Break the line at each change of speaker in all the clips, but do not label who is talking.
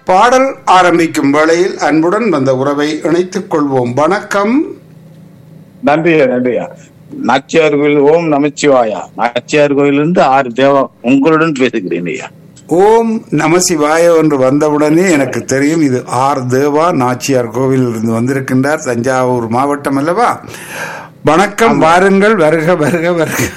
பாடல் ஆரம்பிக்கும் வேளையில் அன்புடன் வந்த உறவை இணைத்துக் கொள்வோம் வணக்கம்
நன்றியா நன்றியா நாச்சியார் கோயில் ஓம் நமச்சிவாயா நாச்சியார் கோயிலிருந்து ஆறு தேவம் உங்களுடன் பேசுகிறேன் ஐயா
ஓம் நமசிவாய என்று வந்தவுடனே எனக்கு தெரியும் இது ஆர் தேவா நாச்சியார் கோவிலில் இருந்து வந்திருக்கின்றார் தஞ்சாவூர் மாவட்டம் அல்லவா வணக்கம் வாருங்கள் வருக வருக வருக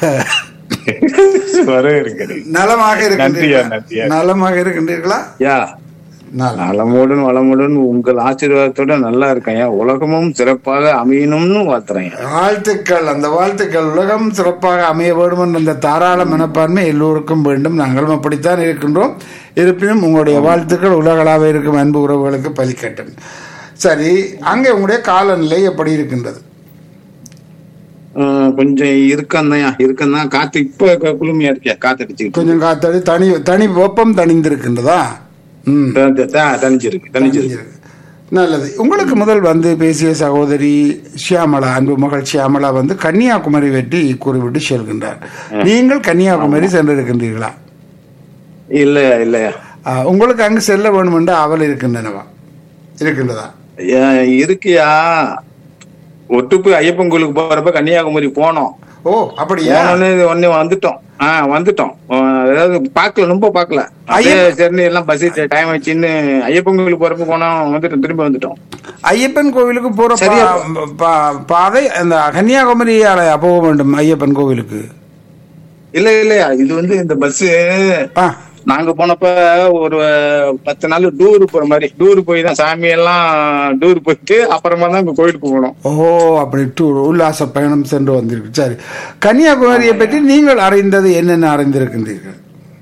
வர இருக்கிறேன்
நலமாக
நன்றியா,
இருக்கின்றீர்களா
நன்றியா.
நலமாக இருக்கின்றீர்களா
யா
நலம்
நலமுடன் வளமுடன் உங்கள் ஆசீர்வாதத்தோட நல்லா இருக்கேன் ஐயா. உலகமும் சிறப்பாக அமையணும்னு வாழ்த்துறேன் ஐயா.
வாழ்த்துக்கள் அந்த வாழ்த்துக்கள் உலகம் சிறப்பாக அமைய வேண்டும் என்ற அந்த தாராள மனப்பான்மை எல்லோருக்கும் வேண்டும் நாங்களும் அப்படித்தான் இருக்கின்றோம் இருப்பினும் உங்களுடைய வாழ்த்துக்கள் உலகளாக இருக்கும் அன்பு உறவுகளுக்கு பலிக்கட்டும் சரி அங்கே உங்களுடைய காலநிலை எப்படி இருக்கின்றது
உம், கொஞ்சம் இருக்கந்தான் இருக்கந்தான் காத்து இப்ப க- குளுமையா இருக்கியா காத்தடிச்சுக்கிட்டு
கொஞ்சம் காத்தடி தனி தனி வெப்பம் தணிந்திருக்கின்றதா ம்
த- த- த- தணிஞ்சிருக்கு தணிஞ்சிருக்கு
நல்லது உங்களுக்கு முதல் வந்து பேசிய சகோதரி ஷியாமளா அன்பு மகள் ஷியாமளா வந்து கன்னியாகுமரி வெட்டி கூறிவிட்டு செல்கின்றார் நீங்கள் கன்னியாகுமரி சென்றிருக்கின்றீர்களா
இல்லையா இல்லையா
ஆ, உங்களுக்கு அங்கு செல்ல வேண்டும் என்று அவல் இருக்கின்றனவா இருக்கின்றதா
ஐயா, இருக்குயா ஒட்டுப்பு ஐயப்பன் கோயிலுக்கு போறப்ப கன்னியாகுமரி போனோம்
ஓ அப்படியா
போனோடனே உடனே வந்துட்டோம் ஆஹ் வந்துட்டோம் ஆஹ் அதாவது பாக்கல ரொம்ப பாக்கல அப்படியே சரி எல்லாம் பஸ் டைம் ஆச்சுன்னு ஐயப்பன் கோயிலுக்கு போறப்ப போனோம் வந்துட்டோம் திரும்பி வந்துட்டோம்
ஐயப்பன் கோவிலுக்கு போற பா-
சரியா
பா- பாதை அந்த கன்னியாகுமரியால போக வேண்டும் ஐயப்பன் கோவிலுக்கு
இல்ல இல்லையா இது வந்து இந்த பஸ்
ஆ
நாங்க போனப்ப ஒரு பத்து நாள் டூர் போற மாதிரி டூர் போய் தான் சாமி எல்லாம் டூர் போயிட்டு அப்புறமா தான் இங்க கோயிலுக்கு போனோம்
ஓ அப்படி டூர் உல்லாச பயணம் சென்று வந்திருக்கு சரி கன்னியாகுமரியை பற்றி நீங்கள் அறிந்தது என்னென்ன அறிந்திருக்கின்றீர்கள்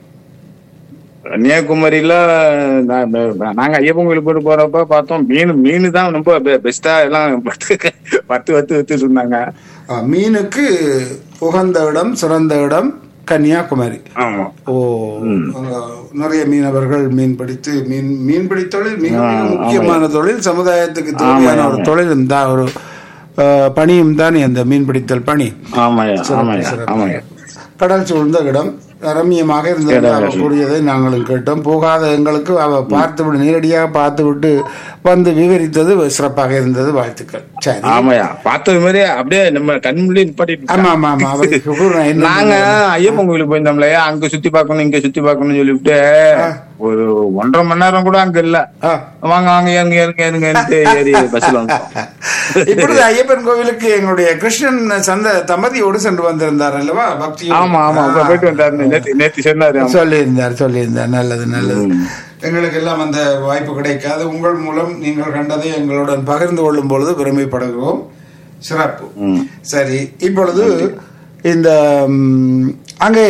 கன்னியாகுமரியில நான் நான் நாங்க ஐயப்பன் கோயில் போட்டு போறப்ப பார்த்தோம் மீன் மீன் தான் ரொம்ப பெஸ்டா எல்லாம் பத்து பத்து வத்து வத்துட்டு இருந்தாங்க
ஆ, மீனுக்கு உகந்த இடம் சிறந்த இடம் கன்னியாகுமரி
ஆமா
ஓ அங்க நிறைய மீனவர்கள் மீன் பிடித்து மீன் மீன்பிடி தொழில் மிக மிக முக்கியமான தொழில் சமுதாயத்துக்கு தேவையான ஒரு தொழிலும் தான் ஒரு அஹ், பணியும் தான் அந்த மீன்பிடித்தல் பணி
ஆமாயா ஆமாயா ஆமாயா
கடல் சூழ்ந்த இடம் ரம்மியமாக இருந்தது அவ கூறியதை நாங்களும் கேட்டோம் போகாத எங்களுக்கு அவ பார்த்து விட்டு நேரடியாக பார்த்து விட்டு வந்து விவரித்தது சிறப்பாக இருந்தது வாழ்த்துக்கள் சரி
ஆமாயா பார்த்தது மாதிரி அப்படியே நம்ம கண் முன்னாடி நிப்பாட்டிட்டு
ஆமா ஆமா ஆமா அவருக்கு கூறுறேன் என்ன
நாங்க ஐயப்பன் கோயிலுக்கு போயிருந்தோம்லையா அங்க சுத்தி பார்க்கணும் இங்க சுத்தி பார்க்கணும்னு சொல்லிவிட்டு ஒரு ஒன்றரை மணி நேரம் கூட அங்க இல்ல
ஆ.
வாங்க வாங்க ஏறுங்க ஏறுங்க ஏறுங்க ஏறி பஸ்ல வந்துட்டோம்
இப்பொழுது ஐயப்பன் கோவிலுக்கு எங்களுடைய கிருஷ்ணன் சந்த தம்பதியோடு சென்று வந்திருந்தார் அல்லவா பக்தி
ஆமா ஆமா அப்ப போயிட்டு வந்தாரு நேத்து நேத்து சொன்னாரு ஆமா.
சொல்லியிருந்தார் சொல்லியிருந்தார் நல்லது நல்லது எங்களுக்கு எல்லாம் அந்த வாய்ப்பு கிடைக்காது உங்கள் மூலம் நீங்கள் கண்டதை எங்களுடன் பகிர்ந்து கொள்ளும் பொழுது பெருமைப்படுகிறோம் சிறப்பு
ம்.
சரி இப்பொழுது இந்த ம், அங்கே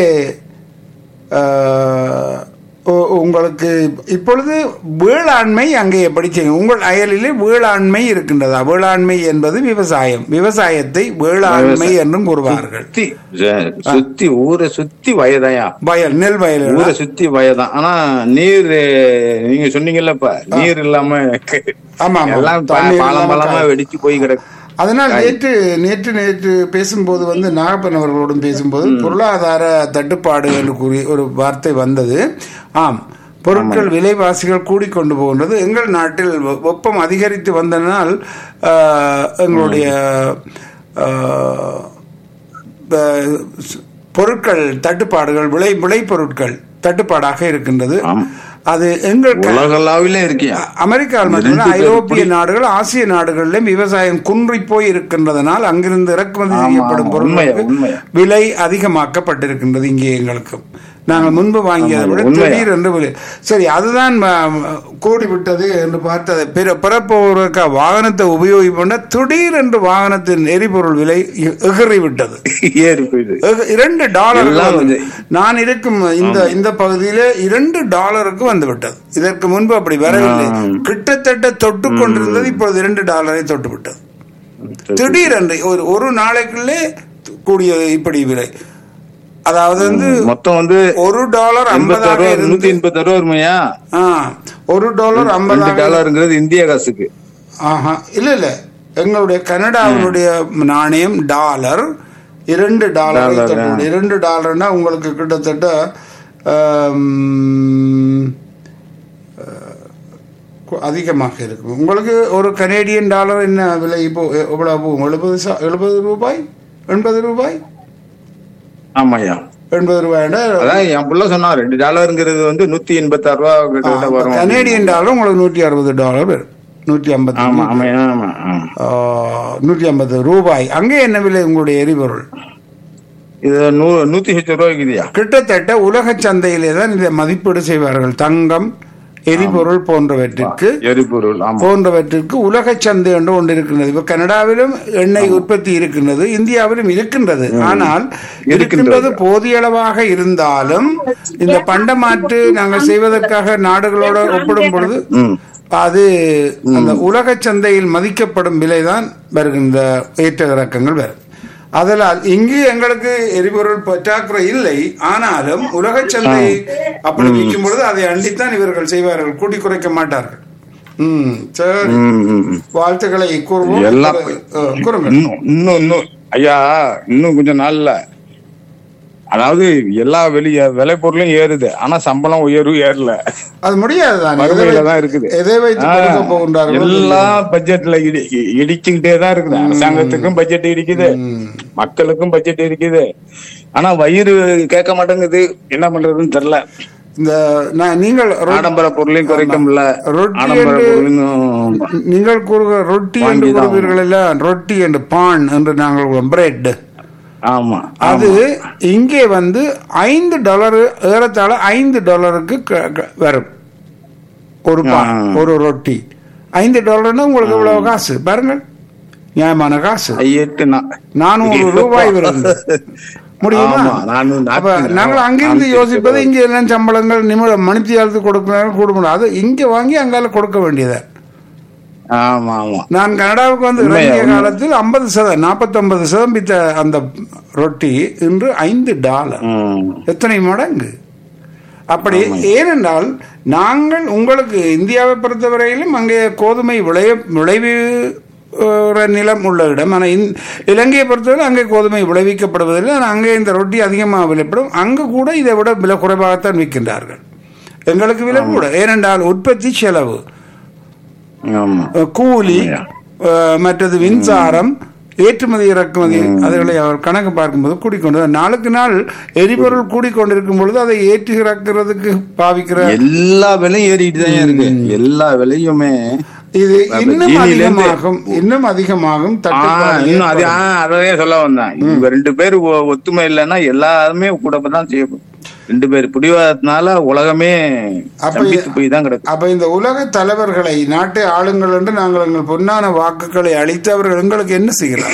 ஆஹ், உ- உங்களுக்கு இப்பொழுது வேளாண்மை அங்கே எப்படி செய்யும் உங்கள் அயலிலே வேளாண்மை இருக்கின்றதா வேளாண்மை என்பது விவசாயம் விவசாயத்தை வேளாண்மை என்றும் கூறுவார்கள்
சுத்தி ச- சுத்தி ஊரை சுத்தி வயதாயா
வயல் நெல் வயல்
ஊரை சுத்தி வயதான் ஆனா நீர் நீங்க சொன்னீங்கல்ல இப்ப நீர் இல்லாம
ஆமா, ஆமா.
எல்லாம் பா-
தண்ணீர்
பாலம்
இல்லாம
பாலமா
காய்.
வெடிச்சு போய் கிடக்கு
அதனால் நேற்று நேற்று நேற்று பேசும்போது வந்து நாகப்பன் அவர்களோடும் பேசும்போது பொருளாதார தட்டுப்பாடு என்று கூறி ஒரு வார்த்தை வந்தது ஆம் பொருட்கள் விலைவாசிகள் கூடிக்கொண்டு போகின்றது எங்கள் நாட்டில் வெ- வெப்பம் அதிகரித்து வந்தனால் ஆஹ், எங்களுடைய ஆஹ், ப- ஸ்- பொருட்கள் தட்டுப்பாடுகள் விளை விளைபொருட்கள் தட்டுப்பாடாக இருக்கின்றது
ஆம்.
அது எங்கள் க-
உலகளாவிலே இருக்கியா
அமெரிக்காவில் மட்டுமல்ல ஐரோப்பிய நாடுகள் ஆசிய நாடுகளிலும் விவசாயம் குன்றி போய் இருக்கின்றதனால் அங்கிருந்து இறக்குமதி
ஆமா,
செய்யப்படும்
ஆமா.
பொருட்களுக்கு
உண்மையா, உண்மையா.
விலை அதிகமாக்கப்பட்டிருக்கின்றது இங்கே எங்களுக்கும் நாங்கள் முன்பு வாங்கியதை விட
உண்மையா.
திடீர் என்று விலை சரி அதுதான் ம- கூடிவிட்டது என்று பார்த்தது பிற பிறப்பவருக்கு வாகனத்தை உபயோகிப்போன திடீர் என்று வாகனத்தின் எரிபொருள் விலை எ- எகிறிவிட்டது
ஏறி போயிது
எக- இரண்டு டாலர்
எல்லாம் வந்து-
நான் இருக்கும் இந்த இந்த பகுதியில இரண்டு டாலருக்கு வந்து விட்டது இதற்கு முன்பு அப்படி வரவில்லை கிட்டத்தட்ட தொட்டு கொண்டிருந்தது இப்பொழுது இரண்டு டாலரை தொட்டு விட்டது திடீரென்று ஒரு ஒரு நாளைக்குள்ளே கூடிய இப்படி விலை அதாவது வந்து
மொத்தம் வந்து
ஒரு டாலர் ஐம்பதாக
எண்பத்தாறு
இருந்து
நூத்தி எண்பத்தாறு ரூபா வருமையா
ஆ, ஒரு டாலர்
ரெண்டு
ஐம்பதாக
டாலருங்கிறது இந்திய காசுக்கு
ஆஹா இல்ல இல்ல எங்களுடைய கனடாவினுடைய நாணயம் டாலர் இரண்டு டாலரை
டாலர்,
தொட்டு இரண்டு டாலர்னா உங்களுக்கு கிட்டத்தட்ட ஆம், கு- அதிகமாக இருக்கும் உங்களுக்கு ஒரு கனேடியன் டாலர் என்ன விலை இப்போ எ- எவ்வளவு போகும் எழுபது சா- எழுபது ரூபாய் எண்பது ரூபாய்
ஆமாய்யா
எண்பது ரூபாய்டா
அதான் என் புள்ள சொன்னா ரெண்டு டாலருங்கிறது வந்து நூத்தி எண்பத்தி ஆறு ரூபா கிட்ட வரும்
கனேடியன் டாலர் உங்களுக்கு நூற்றி அறுபது டாலர் வரும் நூற்றி ஐம்பத்தி
ஆமா ஆமாய்யா ஆமா ஆ.
நூற்றி ஐம்பது ரூபாய் அங்கே என்ன விலை உங்களுடைய எரிபொருள்
இது நூ நூத்தி சொச்ச ரூபாய்க்குதியா
கிட்டத்தட்ட உலக சந்தையிலே தான் இதை மதிப்பீடு செய்வார்கள் தங்கம் எரிபொருள் போன்றவற்றிற்கு
எரிபொருள் ஆமா
போன்றவற்றிற்கு உலக சந்தை என்று ஒன்று இருக்கின்றது இப்ப கனடாவிலும் எண்ணெய் உற்பத்தி இருக்கின்றது இந்தியாவிலும் இருக்கின்றது ஆனால் இருக்கின்றது போதிய அளவாக இருந்தாலும் இந்த பண்டமாற்று நாங்கள் செய்வதற்காக நாடுகளோடு ஒப்பிடும் பொழுது
ம்
அது அந்த உலக சந்தையில் மதிக்கப்படும் விலைதான் வருகின்ற ஏற்ற இறக்கங்கள் வரும் அதனால் இங்கு எங்களுக்கு எரிபொருள் பற்றாக்குறை இல்லை ஆனாலும் உலக சந்தை அப்படி விற்கும் பொழுது அதை அண்டித்தான் இவர்கள் செய்வார்கள் கூட்டி குறைக்க மாட்டார்கள் ம் சரி
ம், ம், ம்.
வாழ்த்துக்களை கூறுவோம்
எல்லாம்
அஹ், கூறுங்கள்
இன்னும் இன்னும் இன்னும் ஐயா இன்னும் கொஞ்சம் நாள்ல அதாவது எல்லா வெளிய விலை பொருளும் ஏறுது ஆனா சம்பளம் உயர்வு ஏறல
அது முடியாதுதான் எதை
வறுமையில
வைத்து-
தான் இருக்குது
எதை வைத்து
ஆ,
கொடுக்க போகின்றார்கள்
எல்லாம் பட்ஜெட்ல இடி இ- இடிச்சுக்கிட்டே தான் இருக்குது அரசாங்கத்துக்கும் பட்ஜெட் இடிக்குது மக்களுக்கும் பட்ஜெட் இருக்குது ஆனா வயிறு கேட்க மாட்டேங்குது என்ன பண்றதுன்னு தெரியல
இந்த நான் நீங்கள் ரொ-
ஆடம்பர பொருளையும் குறைக்க முடியல
ரொட்டி
ஆடம்பர
என்று-
பொருளையும்
நீங்கள் கூறுகிற ரொட்டி என்று
வாங்கிதான்
கூறுவீர்கள் எல்லாம் ரொட்டி என்று பான் என்று நாங்கள் பிரெட்
ஆமா
அது இங்கே வந்து ஐந்து டாலர் ஏறத்தாழ ஐந்து டாலருக்கு க- க- வரும் ஒரு பான்
ஆ.
ஒரு ரொட்டி ஐந்து டாலர்னா உங்களுக்கு இவ்வளவு காசு பாருங்கள் நியாயமான காசு
எட்டு நா-
நானூறு ரூபாய் வருது முடியுமா
ஆமா, நானூறு
அப்ப
நாட்கள்.
நாங்கள் அங்கிருந்து
நானூத்தி
யோசிப்பது இங்க எல்லாம் சம்பளங்கள் நிமிடம் மணித்தியாலத்து கொடுக்கணும் கூட முடியும் அது இங்க வாங்கி அங்கால கொடுக்க வேண்டியது
ஆமா ஆமா
நான் கனடாவுக்கு வந்து
உண்மையா,
இறங்கிய
உண்மை.
காலத்தில் ஐம்பது சதம் நாற்பத்தொன்பது சதம் வித்த அந்த ரொட்டி இன்று ஐந்து டாலர்
ம்.
எத்தனை மடங்கு அப்படி ஏனென்றால் நாங்கள் உங்களுக்கு இந்தியாவை பொறுத்தவரையிலும் அங்கே கோதுமை விளைய விளைவு அஹ், நிலம் உள்ள இடம் ஆனால் இந்- இலங்கையை பொறுத்தவரை அங்கே கோதுமை விளைவிக்கப்படுவதில்லை ஆனால் அங்கே இந்த ரொட்டி அதிகமாக விலைப்படும் அங்கு கூட இதை விட விலை குறைவாகத்தான் விற்கின்றார்கள் எங்களுக்கு விலை கூட ஏனென்றால் உற்பத்தி செலவு
ஆமா
அஹ், கூலி
உண்மையா.
அஹ், மற்றது மின்சாரம் ஏற்றுமதி இறக்குமதி அதுகளை அவர் கணக்கு பார்க்கும்போது கூடிக்கொண்டு நாளுக்கு நாள் எரிபொருள் கூடிக்கொண்டிருக்கும் பொழுது அதை ஏற்றி இறக்குறதுக்கு பாவிக்கிற
எல்லா விலையும் ஏறிட்டு தான் இருக்கு எல்லா விலையுமே
இது
அப்ப
இன்னும்
ஜீனில இருந்து-
அதிகமாகும் இன்னும் அதிகமாகும்
ஆ,
தட்டுப்பாடு
இன்னும் அது
ஏற்படும்.
ஆ, அதவே சொல்ல வந்தேன் இவங்க ரெண்டு பேர் ஒ- ஒத்துமை இல்லைன்னா எல்லாருமே கூட தான் செய்யும் ரெண்டு பேர் பிடிவாதத்தினால உலகமே
அப்ப
ஸ்தம்பித்து போய் தான் கிடக்கு
அப்ப இந்த உலக தலைவர்களை நாட்டை ஆளுங்கள் என்று நாங்கள் எங்கள் பொன்னான வாக்குகளை அளித்து அவர்கள் எங்களுக்கு என்ன செய்யலாம்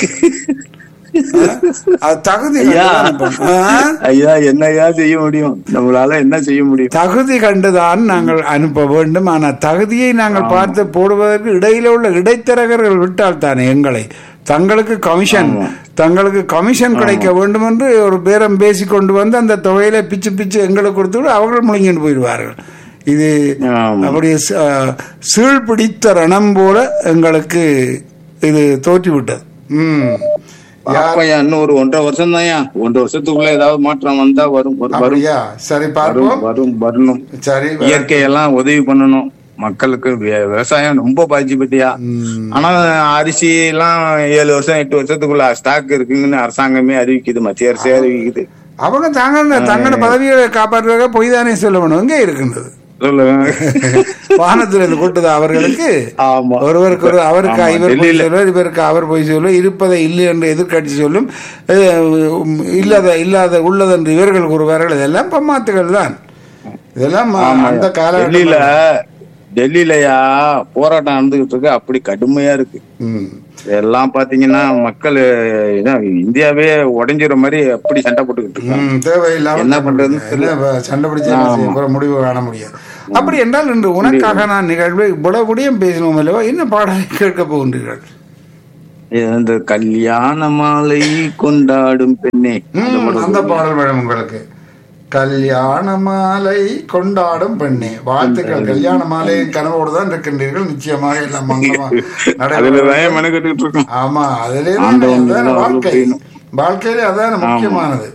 அது தகுதி
ஐயா
கண்டுதான் இப்ப. ஆ?
ஐயா என்னையா செய்ய முடியும் நம்மளால என்ன செய்ய முடியும்
தகுதி கண்டுதான் நாங்கள் அனுப்ப வேண்டும் ஆனால் தகுதியை நாங்கள் பார்த்து போடுவதற்கு இடையில உள்ள இடைத்தரகர்கள் விட்டால் தானே எங்களை தங்களுக்கு கமிஷன் தங்களுக்கு கமிஷன் கிடைக்க வேண்டும் என்று ஒரு பேரம் பேசி கொண்டு வந்து அந்த தொகையில பிச்சு பிச்சு எங்களுக்கு கொடுத்து விட அவர்கள் முழுங்கிட்டு போயிடுவார்கள் இது
ஆமா.
அப்படி ச- சீழ் பிடித்த ரணம் போல எங்களுக்கு இது தோற்றிவிட்டது ம்
பாப்பையா இன்னும் ஒரு ஒன்றரை வருஷம் தான்யா ஒன்றரை வருஷத்துக்குள்ள ஏதாவது மாற்றம் வந்தா வரும் வரும், வரும்
அப்படியா சரி
வரும்
பார்ப்போம்
வரும் வரணும்
சரி
இயற்கையெல்லாம் உதவி பண்ணணும் மக்களுக்கு வி- விவசாயம் ரொம்ப பாதிச்சு பத்தியா ஆனா அரிசி எல்லாம் ஏழு வருஷம் எட்டு வருஷத்துக்குள்ள ஸ்டாக் இருக்குங்கன்னு அரசாங்கமே அறிவிக்குது மத்திய அரசே அறிவிக்குது
அவங்க தாங்க தங்களோட பதவியை காப்பாற்றுவதாக பொய் தானே சொல்ல வேணும் எங்கே இருக்கின்றது
சொல்லுங்க
வானத்தில் இருந்து கொட்டுது அவர்களுக்கு
ஆமா
ஒருவருக்கு ஒரு அவருக்கு
ஆமா,
இவர் போய்
டெல்லியில.
சொல்லுவார் இவருக்கு அவர் போய் சொல்லும் இருப்பதை இல்லை என்று எதிர்கட்சி சொல்லும் அஹ், இல்லாத இல்லாத உள்ளது என்று இவர்கள் கூறுவார்கள் இதெல்லாம் பம்மாத்துகள் தான் இதெல்லாம்
ஆமா.
அந்த
டெல்லியில
காலகட்டம்
டெல்லியிலயா போராட்டம் நடந்துகிட்டு இருக்கு அப்படி கடுமையா இருக்கு
ம்.
எல்லாம் பாத்தீங்கன்னா மக்கள் இதான் இந்தியாவே உடைஞ்சிற மாதிரி அப்படி சண்டை போட்டுக்கிட்டு இருக்காங்க
ம், தேவையில்லாம
என்ன பண்றதுன்னு
என்ன இப்ப சண்டை பிடிச்சு என்ன செய்ய போறோம்? முடிவு காண முடியாது அப்படி என்றால் இன்று உனக்காக நான் நிகழ்வு இவ்வளவு விடியம் பேசினோம் அல்லவா என்ன பாடலை கேட்க போகின்றீர்கள்
இந்த கல்யாண மாலை கொண்டாடும் பெண்ணே அந்த
ம்,
மாதிரி
அந்த பாடல் வேணும் உங்களுக்கு கல்யாண மாலை கொண்டாடும் பெண்ணே வாழ்த்துக்கள் கல்யாண மாலை கனவோடு தான் இருக்கின்றீர்கள் நிச்சயமாக எல்லாம் மங்களமா
அதுல
நடைபெறும்.
தான் மெனக்கெட்டு இருக்கோம்
ஆமா அதிலே தான்
ஆண்டவன்
அதான
தான்
வாழ்க்கை
அருள் புரியணும்.
வாழ்க்கையில அதான முக்கியமானது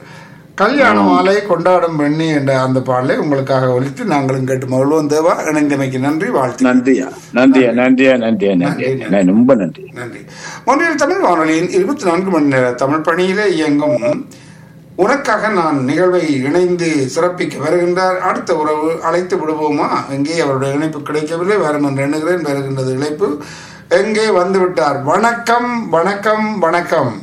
கல்யாண மாலை கொண்டாடும் பெண்ணி என்ற அந்த பாடலை உங்களுக்காக ஒலித்து நாங்களும் கேட்டு மகிழ்வோம் தேவா இணைந்தமைக்கு நன்றி வாழ்த்து
நன்றியா நன்றியா நன்றியா நன்றியா நன்றியா நன்றி. ரொம்ப நன்றி
நன்றி ஒன்றில் தமிழ் வானொலியின் இருபத்தி நான்கு மணி நேர தமிழ் பணியிலே இயங்கும் உனக்காக நான் நிகழ்வை இணைந்து சிறப்பிக்க வருகின்றார் அடுத்த உறவு அழைத்து விடுவோமா எங்கே அவருடைய இணைப்பு கிடைக்கவில்லை வரும் என்று எண்ணுகிறேன் வருகின்றது இழைப்பு எங்கே வந்து விட்டார் வணக்கம் வணக்கம் வணக்கம்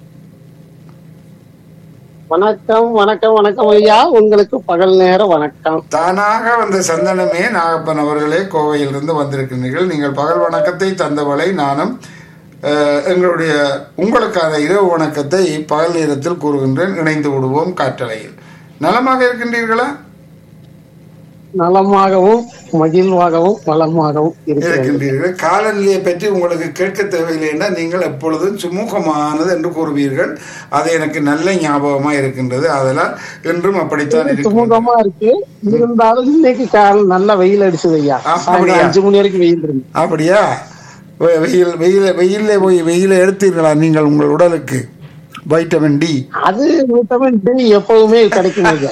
வணக்கம் வணக்கம் வணக்கம் ஐயா உங்களுக்கு பகல் நேர வணக்கம்
தானாக வந்த சந்தனமே நாகப்பன் அவர்களே கோவையிலிருந்து வந்திருக்கிறீர்கள் நீங்கள் பகல் வணக்கத்தை தந்தவளை நானும் அஹ், எங்களுடைய உங்களுக்கான இரவு வணக்கத்தை பகல் நேரத்தில் கூறுகின்றேன் இணைந்து விடுவோம் காற்றலையில் நலமாக இருக்கின்றீர்களா
நலமாகவும் மகிழ்வாகவும் வளமாகவும் இருக்கிறது
இருக்கின்றீர்கள் காலநிலையை பற்றி உங்களுக்கு கேட்க தேவையில்லை என்றால் நீங்கள் எப்பொழுதும் சுமூகமானது என்று கூறுவீர்கள் அது எனக்கு நல்ல ஞாபகமா இருக்கின்றது அதனால் இன்றும் அப்படித்தான் இருக்கு
சுமூகமா இருக்கு இருந்தாலும் இன்னைக்கு கால நல்ல வெயில் அடிச்சது ஐயா
ஆ,
சாயங்காலம்
அப்படியா?
அஞ்சு மணி வரைக்கும் வெயில் இருந்து
அப்படியா வெ- வெயில் வெயில வெயிலே போய் வெயில எடுத்தீர்களா நீங்கள் உங்கள் உடலுக்கு வைட்டமின் டி
அது விட்டமின் டி எப்பவுமே கிடைக்கும் ஐயா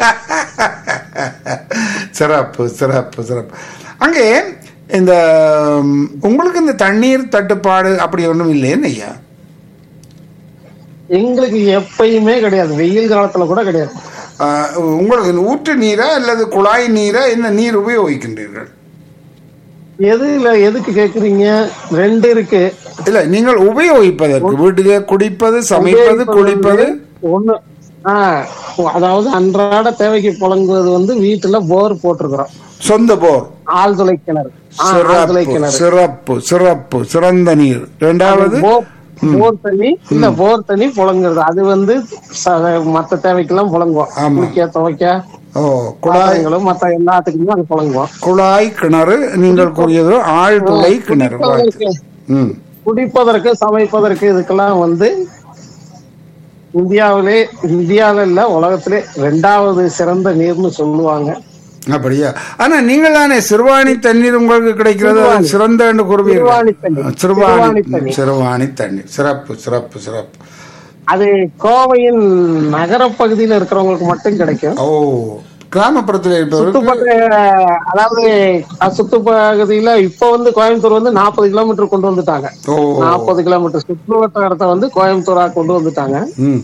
சிறப்பு சிறப்பு சிறப்பு அங்கே இந்த ம், உங்களுக்கு இந்த தண்ணீர் தட்டுப்பாடு அப்படி ஒன்றும் இல்லைன்னு ஐயா
எங்களுக்கு எப்பயுமே கிடையாது வெயில் காலத்துல கூட கிடையாது
ஆஹ், உங்களுக்கு இந்த ஊற்று நீரா அல்லது குழாய் நீரா என்ன நீர் உபயோகிக்கின்றீர்கள்
எதுல எதுக்கு கேக்குறீங்க ரெண்டு இருக்கு
இல்ல நீங்கள் உபயோகிப்பதற்கு வீட்டிலே குடிப்பது சமைப்பது குளிப்பது
ஒண்ணு ஆஹ் அதாவது அன்றாட தேவைக்கு புழங்குவது வந்து வீட்டுல போர் போட்டிருக்கிறோம்
சொந்த போர்
ஆழ்துளை கிணறு ஆ, ஆழ்துளை
சிறப்பு
கிணறு
சிறப்பு சிறப்பு சிறந்த நீர் இரண்டாவது
போர் போர் தண்ணி இல்ல போர் தண்ணி புழங்குறது அது வந்து ச- மத்த தேவைக்கெல்லாம் புழங்குவோம்
ஆமா.
குளிக்க துவைக்க
ஓ குழாய்
பாத்திரங்களும் மத்த எல்லாத்துக்குமே அது புழங்குவோம்
குழாய் கிணறு நீங்கள் கூறியது ஆழ்துளை கிணறு வாழ்த்து.
குடிப்பதற்கு
ம்
குடிப்பதற்கு சமைப்பதற்கு இதுக்கெல்லாம் வந்து இந்தியாவிலே இந்தியாவில இல்ல உலகத்திலே ரெண்டாவது சிறந்த நீர்னு சொல்லுவாங்க
அப்படியா ஆனா நீங்கள் தானே சிறுவாணி தண்ணீர் உங்களுக்கு கிடைக்கிறது அது சிறந்த என்று
சிறுவாணி தண்ணீர்.
கூறுவீர்கள் சிறுவாணி
சிறுவாணி தண்ணீர்.
சிறுவாணி தண்ணீர் சிறப்பு சிறப்பு சிறப்பு
அது கோவையின் நகரப்பகுதியில இருக்கிறவங்களுக்கு மட்டும் கிடைக்கும்
ஓ கிராமப்புறத்தில் இருப்பவர்கள்
சுத்துப்பட்ட அதாவது அஹ், சுத்துப்பகுதியில இப்ப வந்து கோயம்புத்தூர் வந்து நாற்பது கிலோமீட்டர் கொண்டு வந்துட்டாங்க
ஓ
நாற்பது கிலோமீட்டர் சுற்று வட்டாரத்தை வந்து கோயம்புத்தூரா கொண்டு வந்துட்டாங்க
ம்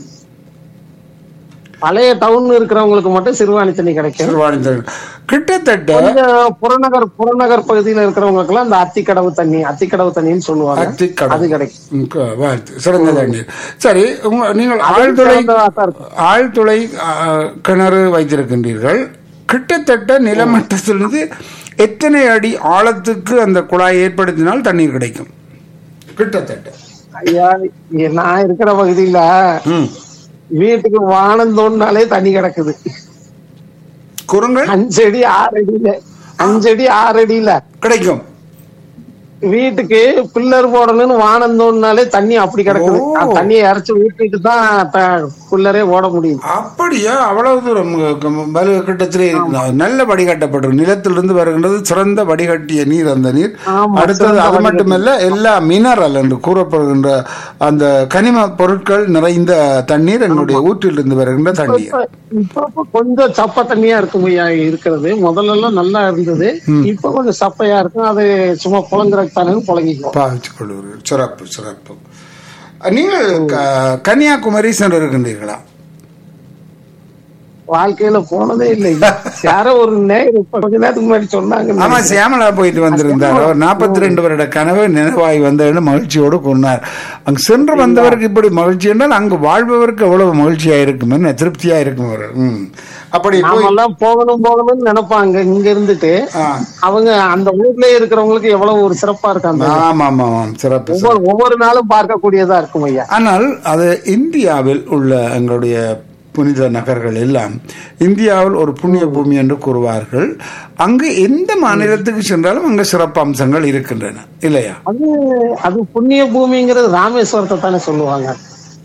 பழைய டவுன் இருக்கிறவங்களுக்கு மட்டும் சிறுவாணி தண்ணி கிடைக்கும்
சிறுவாணி தண்ணீர் கிட்டத்தட்ட
கொஞ்சம் புறநகர் புறநகர் பகுதியில இருக்கிறவங்களுக்கு எல்லாம் இந்த அத்திக்கடவு தண்ணி அத்திக்கடவு தண்ணின்னு சொல்லுவாங்க
அத்திக்கடவு.
அது கிடைக்கும்
ம், க- வாழ்த்து சிறந்த தண்ணீர் சரி உங்க நீங்கள் ஆழ்துளை
சிறந்ததாத்தான் இருக்கும்.
ஆழ்துளை ஆ, கிணறு வைத்திருக்கின்றீர்கள் கிட்டத்தட்ட நிலமட்டத்திலிருந்து எத்தனை அடி ஆழத்துக்கு அந்த குழாய் ஏற்படுத்தினால் தண்ணீர் கிடைக்கும் கிட்டத்தட்ட
ஐயா இங்க நான் இருக்கிற பகுதியில
ம்
வீட்டுக்கு வானம் தோண்டினாலே தண்ணி கிடக்குது
குறுங்கள்
அஞ்சடி ஆறு அடியில அஞ்சடி ஆறு அடியில
கிடைக்கும்
வீட்டுக்கு பில்லர் போடணும்னு வானம் தோண்டினாலே தண்ணி அப்படி கிடக்குது
ஓ.
அந்த தண்ணியை இறைச்சு ஊற்றிட்டு தான் த- பில்லரே ஓட முடியும்
அப்படியா அவ்வளவு தூரம் வலு கிட்டத்திலே இருக்கு நல்ல வடிகட்டப்பட்டிருக்கு நிலத்திலிருந்து வருகின்றது சிறந்த வடிகட்டிய நீர் அந்த நீர்
ஆமா,
அடுத்தது
சிறந்த
அது மட்டுமல்ல எல்லா மினரல் என்று கூறப்படுகின்ற அந்த கனிம பொருட்கள் நிறைந்த தண்ணீர் எங்களுடைய ஊற்றிலிருந்து வருகின்ற தண்ணீர்
இப்ப இப்ப இப்ப கொஞ்சம் சப்ப தண்ணியா இருக்கும் ஐயா இருக்கிறது முதல்ல எல்லாம் நல்லா இருந்தது இப்ப கொஞ்சம் சப்பையா இருக்கும் அது சும்மா புழங்குறதுக்கு தானே புழங்கிக்குவோம்
பாவித்துக் கொள்வீர்கள் சிறப்பு சிறப்பு நீங்கள் க- கன்னியாகுமரி சென்று இருக்கின்றீர்களா
வாழ்க்கையில போனதே இல்லை யாரோ ஒரு நேரம் இப்ப கொஞ்ச நேரத்துக்கு முன்னாடி சொன்னாங்க
ஆமா சியாமலா போயிட்டு வந்திருந்தார் அவர் நாற்பத்தி ரெண்டு வருட கனவு நினைவாய் வந்ததுன்னு மகிழ்ச்சியோடு கொண்டார் அங்கு சென்று வந்தவருக்கு இப்படி மகிழ்ச்சி என்றால் அங்கு வாழ்பவருக்கு எவ்வளவு மகிழ்ச்சியா இருக்கும் என்ன திருப்தியா இருக்கும் அவர் ம். அப்படி போய்
நாம எல்லாம் போகணும் போகணும்னு நினைப்பாங்க இங்க இருந்துட்டு
ஆ.
அவங்க அந்த ஊர்லயே இருக்கிறவங்களுக்கு எவ்வளவு ஒரு சிறப்பா இருக்கு அந்த
ஆமா ஆமா ஆமாம் சிறப்பு சிறப்பு.
ஒவ்வொரு ஒவ்வொரு நாளும் பார்க்கக்கூடியதா இருக்கும் ஐயா
ஆனால் அது இந்தியாவில் உள்ள எங்களுடைய புனித நகர்கள் எல்லாம் இந்தியாவில் ஒரு புண்ணிய பூமி என்று கூறுவார்கள் அங்கு எந்த மாநிலத்துக்கு சென்றாலும் அங்கு சிறப்பு அம்சங்கள் இருக்கின்றன இல்லையா
அது அது புண்ணிய பூமிங்கிறது ராமேஸ்வரத்தை தானே சொல்லுவாங்க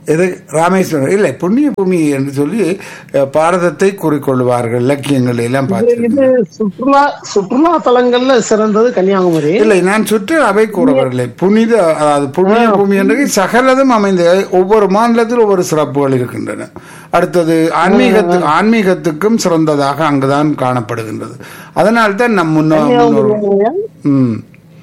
எது ராமேஸ்வரம் இல்லை புண்ணிய பூமி என்று சொல்லி அஹ், பாரதத்தை கூறிக்கொள்வார்கள் இலக்கியங்கள் எல்லாம் பார்த்து
இது சுற்றுலா சுற்றுலா தலங்கள்ல சிறந்தது கன்னியாகுமரி
இல்லை நான் சுற்றுலாவை கூறவர்களே புனித அதாவது புண்ணிய பூமி என்று சகலதும் அமைந்த ஒவ்வொரு மாநிலத்தில் ஒவ்வொரு சிறப்புகள் இருக்கின்றன அடுத்தது ஆன்மீகத்து ஆன்மீகத்துக்கும் சிறந்ததாக அங்குதான் காணப்படுகின்றது அதனால் தான் நம் முன்னோ முன்னோர்
கன்னியாகுமரியா?
ம்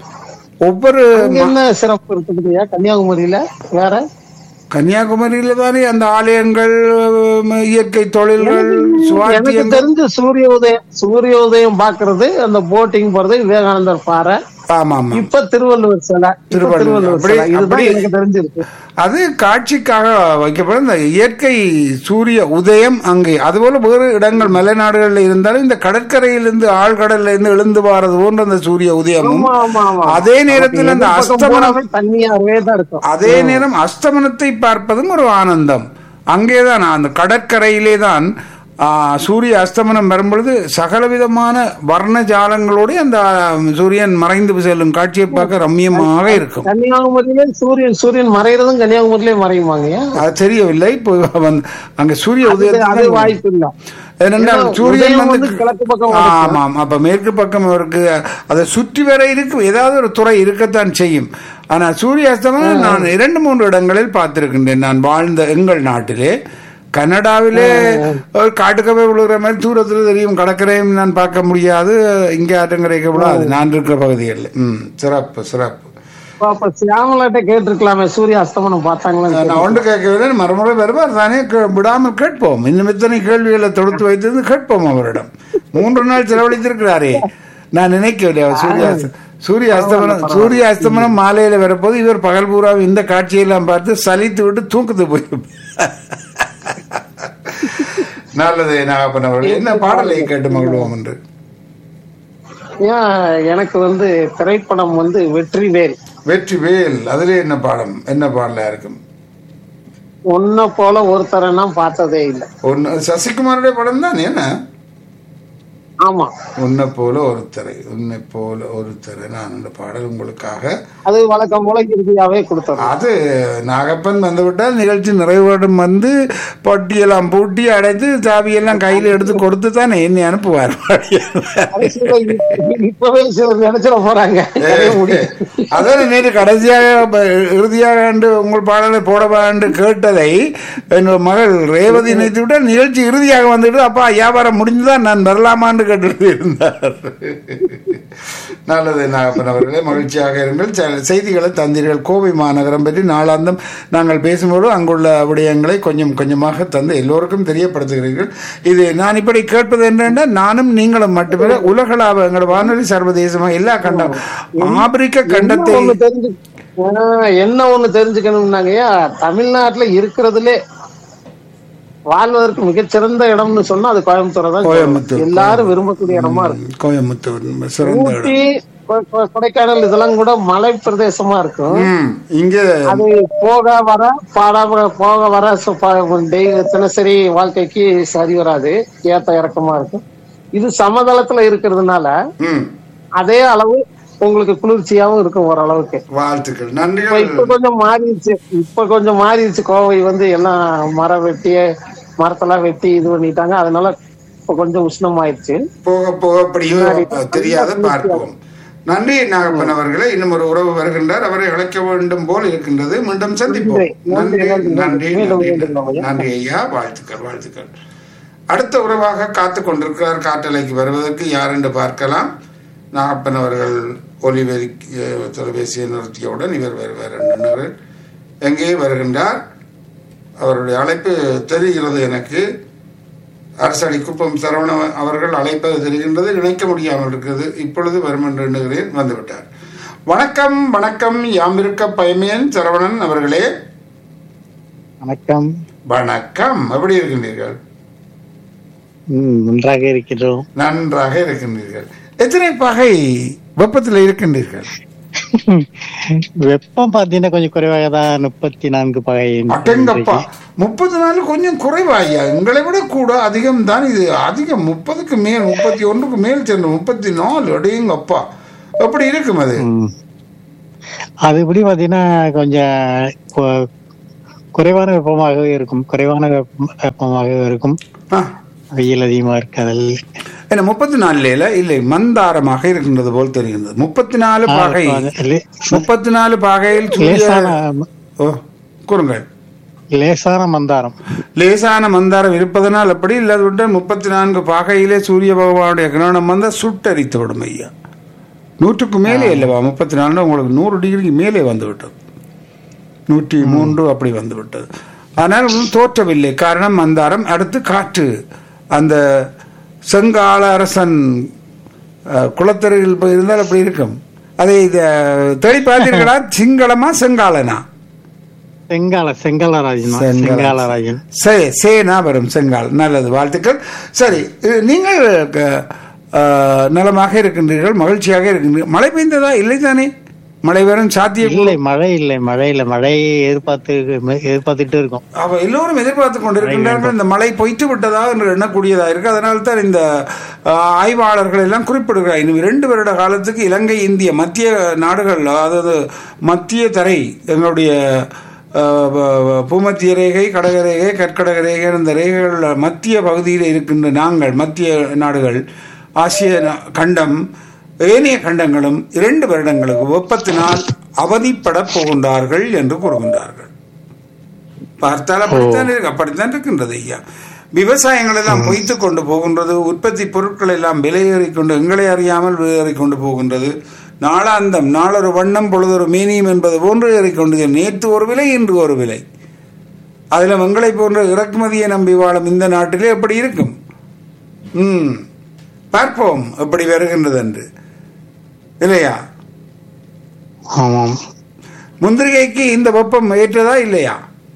ஒவ்வொரு
அங்க என்ன சிறப்பு இருக்குதுயா கன்னியாகுமரியில வேற
கன்னியாகுமரியில தானே அந்த ஆலயங்கள் உம், இயற்கை தொழில்கள்
எனக்கு
சுவாத்தியங்கள்
தெரிஞ்சு சூரிய உதயம் சூரிய உதயம் பாக்குறது அந்த போட்டிங் போறது விவேகானந்தர் பாறை
ஆமா ஆமா
இப்ப திருவள்ளுவர் சிலை இப்ப
திருவள்ளுவர்.
திருவள்ளுவர்
அப்படி-
சிலை இதுதான்
அப்படி-
எனக்கு தெரிஞ்சிருக்கு
அது காட்சிக்காக வைக்கப்படும் இந்த இயற்கை சூரிய உதயம் அங்கே அதுபோல வேறு இடங்கள் மலைநாடுகளில் இருந்தாலும் இந்த கடற்கரையிலிருந்து ஆழ்கடல்ல இருந்து எழுந்து வாரது போன்ற அந்த சூரிய உதயமும்
ஆமா ஆமா ஆமா
அதே நேரத்தில் அந்த
எந்த பக்கம்
அஸ்தமனம்
போனாலும் தண்ணியாகவே தான் இருக்கும்
அதே நேரம் அஸ்தமனத்தை பார்ப்பதும் ஒரு ஆனந்தம் அங்கேதான் அந்த கடற்கரையிலே தான் ஆ, சூரிய அஸ்தமனம் வரும்பொழுது சகலவிதமான வர்ண ஜாலங்களோடு அந்த ஆ, சூரியன் மறைந்து செல்லும் காட்சியை பார்க்க ரம்மியமாக இருக்கும்
கன்னியாகுமரியில சூரியன் சூரியன் மறைறதும் கன்னியாகுமரியிலே மறையுமாங்க
அது தெரியவில்லை இப்போ வந்து அங்க சூரிய
அது
உதயத்துக்கு
வாய்ப்பு இல்ல
ஏனென்றால்
ஏன்னா,
சூரியன்
உதயம்
வந்து
வந்து கிழக்கு பக்கம் வடக்கு.
ஆமாம் அப்ப மேற்கு பக்கம் இருக்கு அதை சுற்றி வர இருக்கு ஏதாவது ஒரு துறை இருக்கத்தான் செய்யும் ஆனா சூரிய அஸ்தமனம் நான் இரண்டு மூன்று இடங்களில் பார்த்திருக்கின்றேன் நான் வாழ்ந்த எங்கள் நாட்டிலே கனடாவிலே ஒரு காட்டுக்கவே விழுகிற மாதிரி தூரத்தில் தெரியும் கடற்கரையும் நான் பார்க்க முடியாது இங்கே ஆற்றங்கரைக்க விடாது நான் இருக்கிற பகுதிகளில் ம் சிறப்பு சிறப்பு
அப்ப- அப்ப சியாமலாட்ட கேட்டிருக்கலாமே சூரிய அஸ்தமனம் பார்த்தாங்களா
நான் ஒன்று கேட்கவில்லை மறுமுறை வருவார் தானே கே- விடாமல் கேட்போம் இன்னும் இத்தனை கேள்விகளை தொடுத்து வைத்தது கேட்போம் அவரிடம் மூன்று நாள் செலவழித்திருக்கிறாரே நான் நினைக்கவில்லை அவர் சூரிய அஸ்த- சூரிய அஸ்தமனம் சூரிய அஸ்தமனம் மாலையில வரப்போது இவர் பகல் பூரா இந்த காட்சியெல்லாம் பார்த்து சலித்து விட்டு தூக்கத்து போயிருப்பார் நல்லது நாகப்பன் அவர்கள் என்ன பாடலை கேட்டு மகிழ்வோம் என்று
ஏன் எனக்கு வந்து திரைப்படம் வந்து வெற்றிவேல்
வெற்றி வேல் அதுல என்ன பாடம் என்ன பாடலா இருக்கும்
உன்னை போல ஒருத்தரை நான் பார்த்ததே இல்லை
ஒன்னு சசிகுமாருடைய படம் தான் என்ன
ஆமா
உன்னை போல ஒருத்தரை உன்னை போல ஒருத்தரை நான் அந்த பாடல் உங்களுக்காக
அது வழக்கம் போல இறுதியாவே கொடுத்தது
அது நாகப்பன் வந்துவிட்டால் நிகழ்ச்சி நிறைவேறும் வந்து பொட்டியெல்லாம் பூட்டி அடைத்து சாவியெல்லாம் கையில் எடுத்து கொடுத்து தானே என்னை அனுப்புவார்
இப்பவே சிலர் நினைச்சிட போறாங்க கதையை முடியும்.
அதான் நேற்று கடைசியாக ப- இறுதியாக என்று உங்கள் பாடலை போடவா என்று கேட்டதை என்னோட மகள் ரேவதி நினைத்து விட்டால் நிகழ்ச்சி இறுதியாக வந்துட்டு அப்பா வியாபாரம் முடிஞ்சுதான் நான் வரலாமான்னு கேட்டு இருந்தார் நல்லது நாகப்பன் அவர்களே மகிழ்ச்சியாக இருங்கள் செ- செய்திகளை தந்தீர்கள் கோவை மாநகரம் பற்றி நாளாந்தம் நாங்கள் பேசும்போது அங்குள்ள விடயங்களை கொஞ்சம் கொஞ்சமாக தந்து எல்லோருக்கும் தெரியப்படுத்துகிறீர்கள் இது நான் இப்படி கேட்பது என்னென்றால் நானும் நீங்களும் மட்டுமே உலகளாவ எங்களோட வானொலி சர்வதேசமாக எல்லா கண்டம் ஆப்பிரிக்க
என்ன
கண்டத்தை
ஒண்ணு தெரிஞ்சு ஆஹ், என்ன ஒண்ணு தெரிஞ்சுக்கணும்னாங்கய்யா தமிழ்நாட்டுல இருக்கிறதுலே வாழ்வதற்கு மிகச்சிறந்த இடம்னு சொன்னா அது கோயம்புத்தூர் தான்
கோயம்புத்தூர்.
சொல்லணும். எல்லாரும் விரும்பக்கூடிய இடமா இருக்கு
கோயம்புத்தூர் சிறந்த இடம்
ஊட்டி கொ- கொ- கொடைக்கானல் இதெல்லாம் கூட மலை பிரதேசமா இருக்கும்
ம், இங்கே
அது போக வர பாட போக வர சு- ப- டெய்லி தினசரி வாழ்க்கைக்கு சரி வராது ஏத்த இறக்கமா இருக்கும் இது சமதளத்துல இருக்கிறதுனால
ம்,
அதே அளவு உங்களுக்கு குளிர்ச்சியாவும் இருக்கும் ஓரளவுக்கு
வாழ்த்துக்கள்
இப்ப
நன்றிகள்
இப்ப கொஞ்சம் மாறிடுச்சு இப்ப கொஞ்சம் மாறிடுச்சு கோவை வந்து எல்லாம் மரம் வெட்டி மரத்தெல்லாம் வெட்டி இது பண்ணிட்டாங்க அதனால இப்ப கொஞ்சம் உஷ்ணமாயிருச்சு
போக போக அப்படியோ தெரியாத பார்ப்போம் நன்றி நாகப்பன் அவர்களே இன்னும் ஒரு உறவு வருகின்றார் அவரை அழைக்க வேண்டும் போல் இருக்கின்றது மீண்டும் சந்திப்போம்
நன்றி,
நன்றி
நன்றி,
நன்றி
மீண்டும்
நன்றி
மீண்டும் ஐயா.
நன்றி ஐயா வாழ்த்துக்கள் வாழ்த்துக்கள் அடுத்த உறவாக காத்து கொண்டிருக்கிறார் காட்டலைக்கு வருவதற்கு யார் என்று பார்க்கலாம் நாகப்பன் அவர்கள் ஒலிவெறி தொலைபேசியை நிறுத்தியவுடன் இவர் வருவார் என்கிறார் எங்கே வருகின்றார் அவருடைய அழைப்பு தெரிகிறது எனக்கு அரசடி குப்பம் சரவண அவர்கள் அழைப்பது தெரிகின்றது இணைக்க முடியாமல் இருக்கிறது இப்பொழுது வரும் என்று எண்ணுகிறேன் வந்துவிட்டார் வணக்கம் வணக்கம் யாம் இருக்க பயமேன் சரவணன் அவர்களே
வணக்கம்
வணக்கம் எப்படி இருக்கின்றீர்கள்
ம், நன்றாக இருக்கிறோம்
நன்றாக இருக்கின்றீர்கள் எத்தனை பகை வெப்பத்தில் இருக்கின்றீர்கள்
வெப்பம் பார்த்தீங்கன்னா கொஞ்சம் குறைவாக தான் முப்பத்தி நான்கு பகை
அட்டங்கப்பா முப்பது நாள் கொஞ்சம் குறைவாய்யா எங்களை விட கூட அதிகம் தான் இது அதிகம் முப்பதுக்கு மேல் முப்பத்தி ஒன்றுக்கு மேல் சென்று முப்பத்தி நாலு அடையுங்கப்பா எப்படி இருக்கும் அது
ம். அது இப்படி பார்த்தீங்கன்னா கொஞ்சம் கு- குறைவான வெப்பமாகவே இருக்கும் குறைவான வெப்பம் வெப்பமாகவே இருக்கும்
ஆ
வெயில் அதிகமா இருக்காதல்
என்ன முப்பத்தி நாலுல இல்லை மந்தாரமாக இருக்கின்றது போல் தெரிகின்றது முப்பத்தி நாலு பாகை முப்பத்தி நாலு பாகையில் சூரிய
லேசான
ஓ கூறுங்கள்
லேசான மந்தாரம்
லேசான மந்தாரம் இருப்பதனால் அப்படி இல்லாத விட்டு முப்பத்தி நான்கு பாகையிலே சூரிய பகவானுடைய கிரகணம் வந்தால் சுட்டரித்து விடும் ஐயா நூற்றுக்கு மேலே இல்லவா முப்பத்தி நாலு உங்களுக்கு நூறு டிகிரிக்கு மேலே வந்து விட்டது நூற்றி மூன்று அப்படி வந்து விட்டது ஆனால் ஒன்றும் தோற்றவில்லை காரணம் மந்தாரம் அடுத்து காற்று அந்த செங்கால அரசன் அஹ், குளத்தருகில் போய் இருந்தால் அப்படி இருக்கும் அதை இத தேடி பார்த்தீர்களா சிங்களமா செங்காலனா
செங்கால செங்காலராஜன் தான்.
செங்கால.
செங்காலராஜன்
சே சேனா வரும் செங்கால் நல்லது வாழ்த்துக்கள் சரி இது நீங்கள் க- ஆ, நலமாக இருக்கின்றீர்கள் மகிழ்ச்சியாக இருக்கின்றீர்கள் மழை பெய்ந்ததா இல்லை தானே மழை வரும் சாத்திய
இல்லை மழை இல்லை மழை இல்லை மழையை எதிர்பார்த்து எதிர்பார்த்துட்டு இருக்கோம்
அவ எல்லோரும் எதிர்பார்த்து கொண்டிருக்கின்றார்கள் இந்த மழை பொய்த்து விட்டதா என்று எண்ணக்கூடியதா இருக்கு அதனால தான் இந்த ஆ, ஆய்வாளர்கள் எல்லாம் குறிப்பிடுகிறார் இன்னும் இரண்டு வருட காலத்துக்கு இலங்கை இந்திய மத்திய நாடுகள் அதாவது மத்திய தரை எங்களுடைய ஆ, வ- வ- பூமத்திய ரேகை கடக ரேகை கற்கடக ரேகை இந்த ரேகைகள் மத்திய பகுதியில் இருக்கின்ற நாங்கள் மத்திய நாடுகள் ஆசிய நா- கண்டம் ஏனைய கண்டங்களும் இரண்டு வருடங்களுக்கு வெப்பத்தினால் அவதிப்படப் போகின்றார்கள் என்று கூறுகின்றார்கள் பார்த்தால் அப்படித்தான் இருக்கு அப்படித்தான் இருக்கின்றது ஐயா விவசாயங்கள் எல்லாம் பொய்த்து கொண்டு போகின்றது உற்பத்தி பொருட்கள் எல்லாம் விலையேறி கொண்டு எங்களை அறியாமல் விலையேறி கொண்டு போகின்றது நாளாந்தம் நாளொரு வண்ணம் பொழுதொரு மீனியம் என்பது போன்று ஏறிக்கொண்டு நேற்று ஒரு விலை இன்று ஒரு விலை அதில் எங்களை போன்ற இறக்குமதியை நம்பி வாழும் இந்த நாட்டிலே எப்படி இருக்கும் ம் பார்ப்போம் எப்படி வருகின்றது என்று இல்லையா
ஆமாம்
முந்திரிகைக்கு இந்த வெப்பம் ஏற்றதா இல்லையா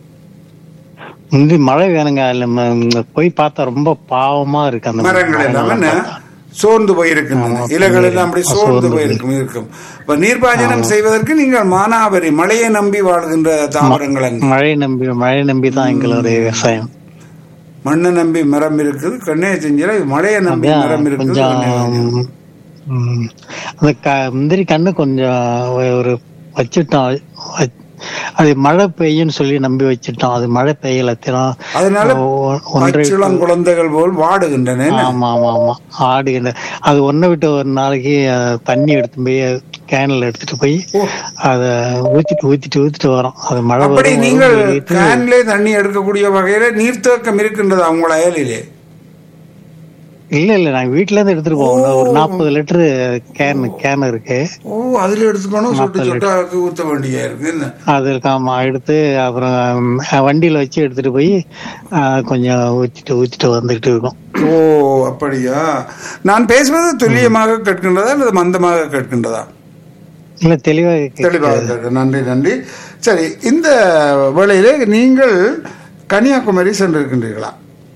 முந்தி மழை வேணுங்க அதுல ம- போய் பார்த்தா ரொம்ப பாவமா இருக்கு அந்த
மரங்கள் எல்லாம் என்ன சோர்ந்து போயிருக்கின்றன இலைகள் எல்லாம் அப்படி சோர்ந்து போயிருக்கும் இருக்கும் இப்ப நீர்ப்பாசனம் செய்வதற்கு நீங்கள் மானாவரி மழையை நம்பி வாழ்கின்ற தாவரங்கள் அங்கு
மழை நம்பி மழை நம்பி தான் எங்களுடைய விவசாயம்
மண்ணை நம்பி மரம் இருக்குது கண்ணையை செஞ்சில மழையை நம்பி
அதான்
மரம் இருக்குது
கொஞ்சம்
கண்ணையை செஞ்சில.
ம், அந்த க- முந்திரி கண்ணு கொஞ்சம் ஒ- ஒரு வச்சுட்டோம் வ- அது மழை பெய்யும்னு சொல்லி நம்பி வச்சுட்டோம் அது மழை பெய்யல தினம்
அதனால
ஒ- ஒன்றை
பச்சிளம் குழந்தைகள் போல் வாடுகின்றன என்ன?
ஆமா ஆமா ஆமா ஆடுகின்ற அது ஒன்றை விட்டு ஒரு நாளைக்கு அஹ், தண்ணி எடுத்து போய் கேன்ல எடுத்துட்டு போய்
ஓ.
அத ஊத்திட்டு ஊத்திட்டு ஊத்திட்டு வரோம் அது மழை
அப்படி
வரும்
நீங்கள்
வரும் சொல்லிட்டு
கேன்லே தண்ணி எடுக்கக்கூடிய வகையில நீர்த்தேக்கம் இருக்கின்றதா உங்கள் அயலிலே
இல்ல இல்ல நாங்க வீட்ல இருந்து எடுத்துட்டு போவோம் ஒரு நாற்பது லிட்டரு கேன் கேன் இருக்கு
ஓ அதுல எடுத்துக்கணும் சொட்டு சொட்டாக்கு ஊத்த வேண்டியா இருக்கு என்ன
அது ஆமா எடுத்து அப்புறம் அஹ், வண்டியில வச்சு எடுத்துட்டு போய் அஹ், கொஞ்சம் ஊத்திட்டு ஊத்திட்டு வந்துகிட்டு இருக்கோம்
ஓ அப்படியா நான் பேசுவது துல்லியமாக கேட்கின்றதா அல்லது மந்தமாக கேட்கின்றதா
இல்ல தெளிவா இருக்கு.
தெளிவாக கேட்க நன்றி நன்றி சரி இந்த வேளையிலே நீங்கள் கன்னியாகுமரி சென்றிருக்கின்றீர்களா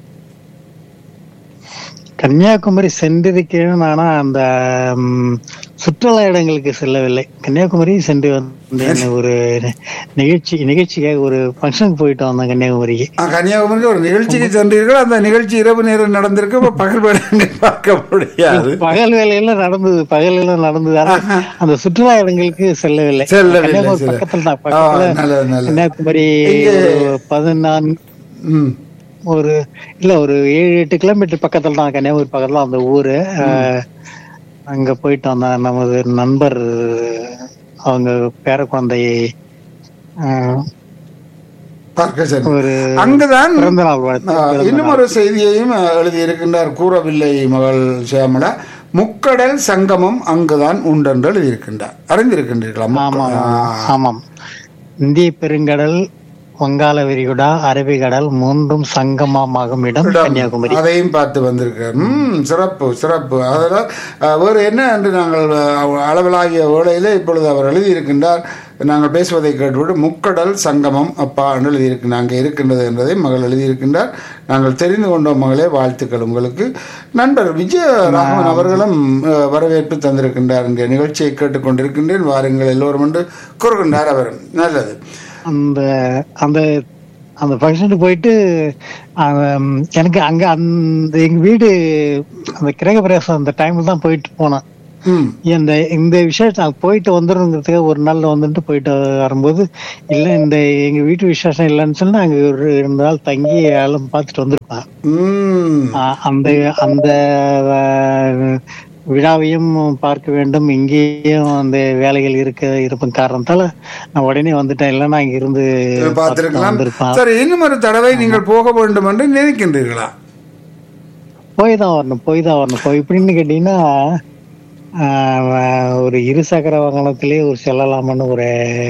கன்னியாகுமரி சென்றிருக்கிறேன் ஆனா அந்த ம், சுற்றுலா இடங்களுக்கு செல்லவில்லை கன்னியாகுமரி சென்று வந்தேன் ஒரு நிகழ்ச்சி நிகழ்ச்சிக்காக ஒரு ஃபங்க்ஷனுக்கு போயிட்டு வந்தேன் கன்னியாகுமரிக்கு
ஆ, கன்னியாகுமரிக்கு ஒரு நிகழ்ச்சிக்கு சென்றீர்கள் அந்த நிகழ்ச்சி இரவு நேரம் நடந்திருக்கு அப்ப பகல் வேலை பார்க்க முடியாது
பகல் வேலையில நடந்தது பகல் எல்லாம் நடந்தது ஆனா அந்த சுற்றுலா இடங்களுக்கு செல்லவில்லை
செல்லவில்லை,
கன்னியாகுமரி
செல்ல-
பக்கத்துல தான்
ஆ,
பக்கத்துல
நல்லது, நல்லது.
கன்னியாகுமரி
இங்கே-
ஒரு பதினான்கு
ம்
ஒரு இல்ல ஒரு ஏழு எட்டு கிலோமீட்டர் பக்கத்துல தான் கன்னியாகுமரி பக்கத்துல அந்த ஊரு அஹ், அங்க போயிட்டு வந்தேன் நமது நண்பர் அவங்க பேர குழந்தையை அஹ்,
பார்க்க சென்று
ஒரு
அங்குதான்
பிறந்த நாள் வாழ்த்து
ஆ, இன்னும் ஒரு செய்தியையும் அஹ், எழுதியிருக்கின்றார் கூறவில்லை மகள் சியாமலா முக்கடல் சங்கமம் அங்குதான் உண்டென்று எழுதியிருக்கின்றார் அறிந்திருக்கின்றீர்களா
ஆமாம்
முக்க-
ஆமாம்,
ஆ.
ஆமாம் இந்திய பெருங்கடல் வங்காள விரிகுடா அரபிக்கடல் மூன்றும் சங்கமமாகும் இடம்
இடம்.
கன்னியாகுமரி
அதையும் பார்த்து வந்திருக்கார் ம் சிறப்பு சிறப்பு அதில் அஹ், வேறு என்ன என்று நாங்கள் அஹ், அளவலாகிய வேளையிலே இப்பொழுது அவர் எழுதியிருக்கின்றார் நாங்கள் பேசுவதை கேட்டுவிட்டு முக்கடல் சங்கமம் அப்பா என்று எழுதியிருக்கு அங்கே இருக்கின்றது என்பதை மகள் எழுதியிருக்கின்றார் நாங்கள் தெரிந்து கொண்டோம் மகளே வாழ்த்துக்கள் உங்களுக்கு நண்பர் விஜய ராகவன் அவர்களும் அஹ், வரவேற்பு தந்திருக்கின்றார் இந்த நிகழ்ச்சியை கேட்டுக்கொண்டிருக்கின்றேன் வாருங்கள் எல்லோரும் என்று கூறுகின்றார் அவரும் நல்லது
அந்த அந்த அந்த ஃபங்க்ஷனுக்கு போயிட்டு அவன் எனக்கு அங்க அந்த எங்க வீடு அந்த கிரக பிரவேசம் அந்த டைம்ல தான் போயிட்டு போனேன்
ம்
இந்த இந்த விசேஷம் நான் போயிட்டு வந்துருங்கிறதுக்கு ஒரு நாள்ல வந்துட்டு போயிட்டு வரும்போது இல்ல இந்த எங்க வீட்டு விசேஷம் இல்லைன்னு சொல்லி அங்க ஒரு ரெண்டு நாள் தங்கி எல்லாம் பார்த்துட்டு வந்திருப்பேன்
ம்
ஆஹ் அந்த அந்த ஆஹ், விழாவையும் பார்க்க வேண்டும் இங்கேயும் அந்த வேலைகள் இருக்க இருப்பேன் காரணத்தால நான் உடனே வந்துட்டேன் இல்லைன்னா இங்க இருந்து பார்த்துட்டு
பார்த்திருக்கலாம்
வந்திருப்பேன்
சரி இன்னும் ஒரு தடவை நீங்கள் போக வேண்டும் என்று நினைக்கின்றீர்களா
போய் தான் வரணும் போய் தான் வரணும் போய் இப்படின்னு கேட்டீங்கன்னா ஆஹ், ஒரு இருசக்கர வாகனத்திலேயே ஒரு செல்லலாம்னு ஒரு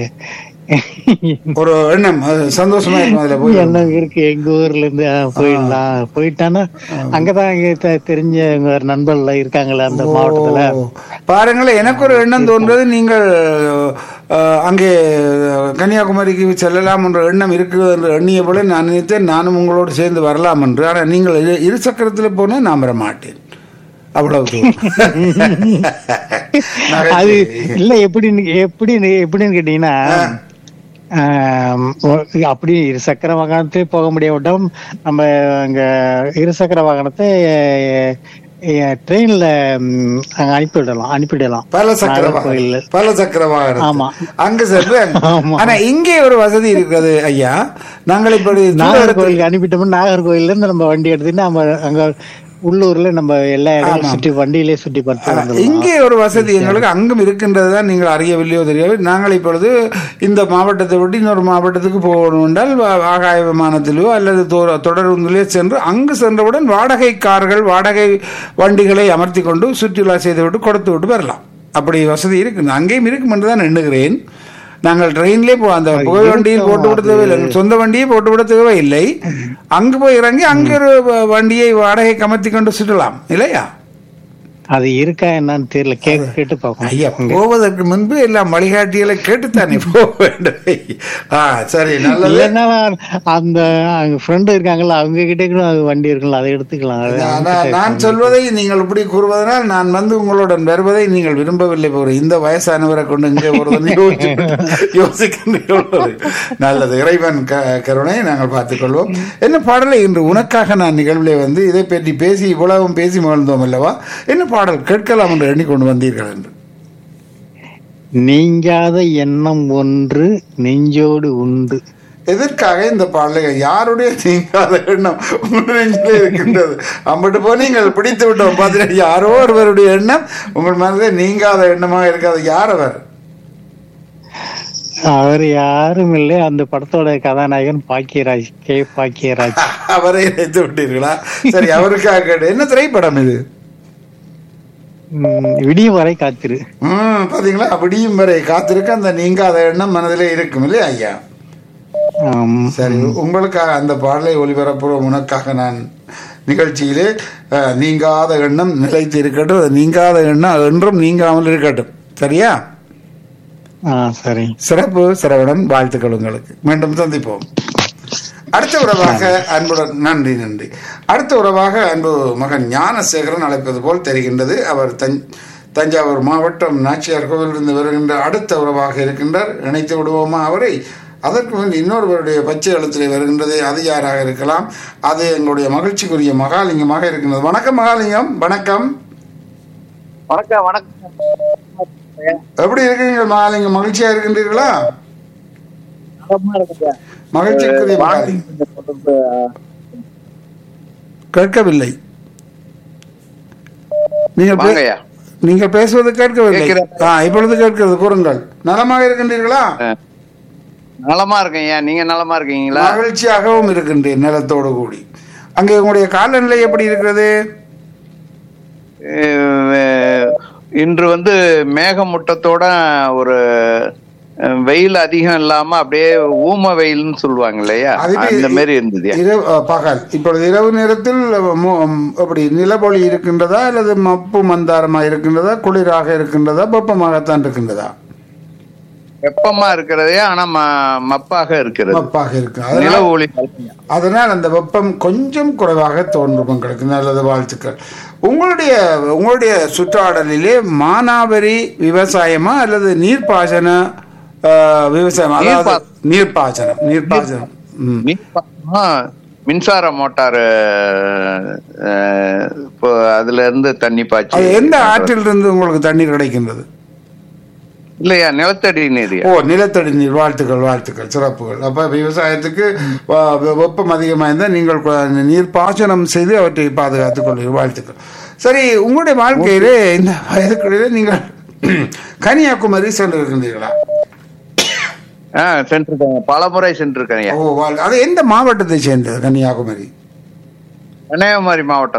ஒரு எண்ணம் அது சந்தோஷமா இருக்கும் அதுல போய்
எண்ணம் இருக்கு எங்க ஊர்ல இருந்து ஆஹ், போயிடலாம் போயிட்டானா அங்கதான் இங்க தெ- தெரிஞ்ச எங்க நண்பர்கள் இருக்காங்கல்ல அந்த மாவட்டத்துல
ஓ, பாருங்களேன் எனக்கு ஒரு எண்ணம் தோன்றது நீங்கள் அஹ், அங்கே கன்னியாகுமரிக்கு செல்லலாம் என்ற எண்ணம் இருக்குது என்று எண்ணிய போல நான் நினைத்தேன் நானும் உங்களோடு சேர்ந்து வரலாம் என்று ஆனால் நீங்கள் இரு- இரு சக்கரத்தில் போனால் நான் வர மாட்டேன் அவ்வளவு தூரம்.
அது இல்ல எப்படின்னு எப்படின்னு எப்படின்னு கேட்டீங்கன்னா ஆம், ஒ- அப்படி இருசக்கர வாகனத்தை போக முடியாவிட்டாலும் நம்ம அங்க இருசக்கர வாகனத்தை ட்ரெயின்ல அங்க அனுப்பிவிடலாம் அனுப்பிவிடலாம்
பல சக்கர
நாகர்கோயில்.
வாகனம். பல சக்கர வாகனம்
ஆமா.
அங்க சென்று
ஆமா.
ஆனா இங்கே ஒரு வசதி இருக்கிறது ஐயா நாங்கள் இப்படி தூர இடத்துல-
நாகர்கோயிலுக்கு அனுப்பிட்டோம்னா நாகர்கோயில்ல இருந்து நம்ம வண்டி எடுத்துட்டு நம்ம அங்க உள்ளூர்ல நம்ம எல்லா இடங்களும் சுற்றி வண்டியிலே சுற்றி பார்த்து வந்துடலாம்.
இங்கே ஒரு வசதி எங்களுக்கு அங்கும் இருக்கின்றது தான் நீங்கள் அறியவில்லையோ தெரியாது நாங்கள் இப்பொழுது இந்த மாவட்டத்தை விட்டு இன்னொரு மாவட்டத்துக்கு போகணும் என்றால் வா- ஆகாய விமானத்திலோ அல்லது தூர- தொடருந்திலோ சென்று அங்கு சென்றவுடன் வாடகை கார்கள் வாடகை வண்டிகளை அமர்த்தி கொண்டு சுற்றுலா செய்துவிட்டு கொடுத்து விட்டு வரலாம் அப்படி வசதி இருக்கு அங்கேயும் இருக்கும் என்று தான் எண்ணுகிறேன் நாங்கள் ட்ரெயின்லேயே போ அந்த புகை வண்டியில் போட்டு விட தேவையில்லை சொந்த வண்டியை போட்டு விட தேவையில்லை அங்கு போய் இறங்கி அங்கே ஒரு வ- வண்டியை வாடகை கமர்த்தி கொண்டு சுற்றலாம் இல்லையா
அது இருக்கா என்னன்னு தெரியல கேட்டு கேட்டு பார்க்கணும்
ஐயா போவதற்கு முன்பு எல்லாம் வழிகாட்டிகளை கேட்டுத்தானே போக வேண்டும் ஆ சரி நல்லது
இல்லைன்னா அந்த அங்க ஃப்ரெண்டு இருக்காங்கல்ல அவங்க கிட்டே கூட அது வண்டி இருக்குல்ல அதை எடுத்துக்கலாம் அது
நான் நான் சொல்வதை நீங்கள் இப்படி கூறுவதனால் நான் வந்து உங்களுடன் வருவதை நீங்கள் விரும்பவில்லை போகிற இந்த வயசானவரை கொண்டு இங்கே போறது யோசிக்கின்றீர்கள் நல்லது இறைவன் க கருணை நாங்கள் பார்த்துக்கொள்வோம் என்ன பாடலை இன்று உனக்காக நான் நிகழ்விலே வந்து இதை பற்றி பேசி இவ்வளவும் பேசி மகிழ்ந்தோம் அல்லவா என்ன பாடல் கேட்கலாம் என்று எண்ணிக்கொண்டு வந்தீர்கள் என்று
நீங்காத எண்ணம் ஒன்று நெஞ்சோடு உண்டு
எதற்காக இந்த பாடலை யாருடைய நீங்காத எண்ணம் உங்கள் நெஞ்சிலே இருக்கின்றது அம்பிட்டு போய் நீங்கள் பிடித்து விட்டோம் பார்த்தீங்கன்னா யாரோ ஒருவருடைய எண்ணம் உங்கள் மனதில் நீங்காத எண்ணமாக இருக்காது யார் அவர்
அவர் யாரும் இல்லை அந்த படத்தோட கதாநாயகன் பாக்கியராஜ் கே பாக்கியராஜ்
அவரை நினைத்து விட்டீர்களா சரி அவருக்காக கேட்டு என்ன திரைப்படம் இது
உம், விடியும் வரை காத்திரு
ம் பாத்தீங்களா அப்படியும் வரை காத்திருக்க அந்த நீங்காத எண்ணம் மனதிலே இருக்கும் இல்லையா ஐயா
ஆம்.
சரி உங்களுக்காக அந்த பாடலை ஒளிபரப்புறோம் உனக்காக நான் நிகழ்ச்சியிலே அஹ், நீங்காத எண்ணம் நிலைத்து இருக்கட்டும் அது நீங்காத எண்ணம் என்றும் நீங்காமல் இருக்கட்டும் சரியா
ஆ சரி
சிறப்பு சிரவணன் வாழ்த்துக்கள் உங்களுக்கு மீண்டும் சந்திப்போம் அடுத்த உறவாக அன்புடன் நன்றி நன்றி அடுத்த உறவாக அன்பு மகன் ஞானசேகரன் அழைப்பது போல் தெரிகின்றது அவர் தஞ் தஞ்சாவூர் மாவட்டம் நாச்சியார் கோவிலிருந்து வருகின்ற அடுத்த உறவாக இருக்கின்றார் இணைத்து விடுவோமா அவரை அதற்கு முன் இன்னொருவருடைய பச்சை எழுத்திலே வருகின்றது அது யாராக இருக்கலாம் அது எங்களுடைய மகிழ்ச்சிக்குரிய மகாலிங்கமாக இருக்கின்றது வணக்கம் மகாலிங்கம் வணக்கம்
வணக்கம் வணக்கம்
எப்படி இருக்கீங்க மகாலிங்கம் மகிழ்ச்சியா இருக்கின்றீர்களா
நலமா இருக்குங்க.
மகிழ்ச்சிக்குரிய
வானொலி
மகாலிங்கம்
கொஞ்சம் தொடர்பு,
கேட்கவில்லை நீங்கள் பே-
வாங்கய்யா.
நீங்கள் பேசுவது கேட்கவில்லை
கேட்கிறது.
ஆ இப்பொழுது கேட்கிறது கூறுங்கள் நலமாக இருக்கின்றீர்களா
நலமா இருக்கேன்யா நீங்க நலமா இருக்கீங்களா
மகிழ்ச்சியாகவும் இருக்கின்றேன் நிலத்தோடு கூடி அங்கே உங்களுடைய காலநிலை எப்படி இருக்கிறது
அஹ் இன்று வந்து மேகமூட்டத்தோட ஒரு அஹ், வெயில் அதிகம் இல்லாம அப்படியே ஊம வெயில்னு சொல்லுவாங்க இல்லையா
அதுவே
அந்த மாதிரி இருந்தது
இரவு அ, பகல் இப்பொழுது இரவு நேரத்தில் மு- ம், எப்படி நிலப்பொழி இருக்கின்றதா அல்லது மப்பு மந்தாரமா இருக்கின்றதா குளிராக இருக்கின்றதா வெப்பமாகத்தான் இருக்கின்றதா
வெப்பமா இருக்கிறதே ஆனா ம- மப்பாக இருக்கிறது
மப்பாக இருக்கு
நில
அதனால்
ஒளி
அதனால் அந்த வெப்பம் கொஞ்சம் குறைவாக தோன்றும் உங்களுக்கு நல்லது வாழ்த்துக்கள் உங்களுடைய உங்களுடைய சுற்றாடலிலே மானாவரி விவசாயமா அல்லது நீர்ப்பாசன ஆ, விவசாயம் அதாவது
நீர்ப்பா-
நீர்ப்பாசனம் நீர்ப்பாசனம் ம்.
நீர்ப்பாசனம் மின்சார மோட்டார் இப்போ அதுல இருந்து தண்ணி
அது
பாய்ச்சி
எந்த ஆற்றிலிருந்து உங்களுக்கு தண்ணீர் கிடைக்கின்றது
இல்லையா நிலத்தடி நீர்
ஓ நிலத்தடி நீர் வாழ்த்துக்கள் வாழ்த்துக்கள் சிறப்புகள் அப்ப விவசாயத்துக்கு வ- வெ- வெப்பம் அதிகமாக இருந்தால் நீங்கள் கு- நீர் பாசனம் செய்து அவற்றை பாதுகாத்துக் கொள்வீர்கள் வாழ்த்துக்கள் சரி உங்களுடைய வாழ்க்கையிலே இந்த வயதுக்குள்ளே நீங்கள் கன்னியாகுமரி சென்றிருக்கின்றீர்களா
ஆ சென்றிருக்கேன் பல முறை சென்றிருக்கேன்
ஓ வாழ் அது எந்த மாவட்டத்தை சேர்ந்தது கன்னியாகுமரி
கன்னியாகுமரி மாவட்டம்